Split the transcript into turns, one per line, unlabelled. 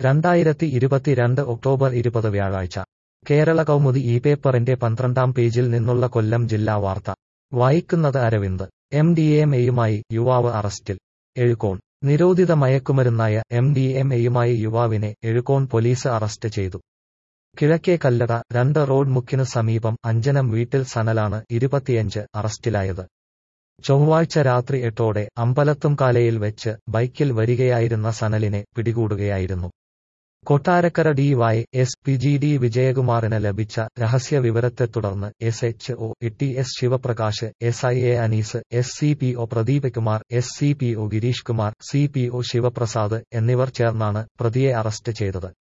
രണ്ടായിരത്തി ഇരുപത്തിരണ്ട് ഒക്ടോബർ ഇരുപത് വ്യാഴാഴ്ച കേരള കൗമുദി ഈ പേപ്പറിന്റെ പന്ത്രണ്ടാം പേജിൽ നിന്നുള്ള കൊല്ലം ജില്ലാ വാർത്ത വായിക്കുന്നത് അരവിന്ദ് എം ഡി എം എയുമായി യുവാവ് അറസ്റ്റിൽ എഴുകോൺ നിരോധിത മയക്കുമരുന്നായ എം ഡി എം എയുമായി യുവാവിനെ എഴുകോൺ പോലീസ് അറസ്റ്റ് ചെയ്തു കിഴക്കേ കല്ലട രണ്ട് റോഡ് മുക്കിന് സമീപം അഞ്ചനം വീട്ടിൽ സനലാണ് ഇരുപത്തിയഞ്ച് അറസ്റ്റിലായത് ചൊവ്വാഴ്ച രാത്രി എട്ടോടെ അമ്പലത്തുംകാലയിൽ വെച്ച് ബൈക്കിൽ വരികയായിരുന്ന സനലിനെ പിടികൂടുകയായിരുന്നു Kottarakkara D Y S P G D വിജയകുമാറിന് ലഭിച്ച രഹസ്യ വിവരത്തെ തുടർന്ന് S H O T S Sivaprakash S I A Anees S C P O Pradeep Kumar S C P O Gireesh Kumar C P O Sivaprasad എന്നിവർ ചേർന്നാണ് പ്രതിയെ അറസ്റ്റ് ചെയ്തത്